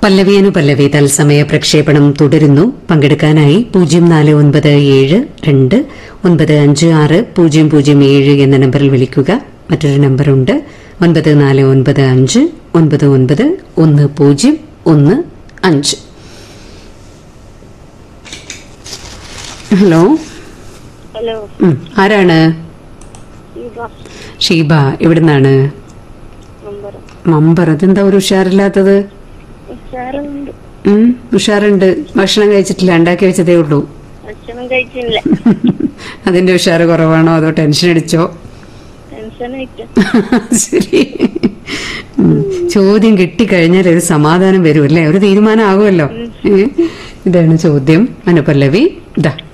പല്ലവി അനുപല്ലവി തത്സമയ പ്രക്ഷേപണം തുടരുന്നു പങ്കെടുക്കാനായി പൂജ്യം നാല് ഒൻപത് ഏഴ് രണ്ട് ഒൻപത് അഞ്ച് ആറ് പൂജ്യം പൂജ്യം ഏഴ് എന്ന നമ്പറിൽ വിളിക്കുക മറ്റൊരു നമ്പറുണ്ട് ഒൻപത് നാല് ഒൻപത് അഞ്ച് ഒൻപത് ഒൻപത് ഒന്ന് പൂജ്യം ഒന്ന് അഞ്ച് ഹലോ ഹലോ ഉം, ആരാണ് ശിവ ഷീബ എവിടുന്നാണ് നമ്പർ മമ്പർ അതെന്താ ഒരു ഉഷാറില്ലാത്തത് ഉഷാറുണ്ട് ഉം, ഉഷാറുണ്ട് ഭക്ഷണം കഴിച്ചിട്ടില്ല ഉണ്ടാക്കി വെച്ചതേ ഉള്ളൂ ഭക്ഷണം കഴിച്ചില്ല അതിന്റെ ഉഷാറ് കുറവാണോ അതോ ടെൻഷൻ അടിച്ചോ ടെൻഷൻ ആയിട്ട് ശരി ഉം. ചോദ്യം കിട്ടിക്കഴിഞ്ഞാൽ ഒരു സമാധാനം വരും അല്ലേ ഒരു തീരുമാനം ആകുമല്ലോ ഏ? ഇതാണ് ചോദ്യം അനുപല്ലവി ഇതാ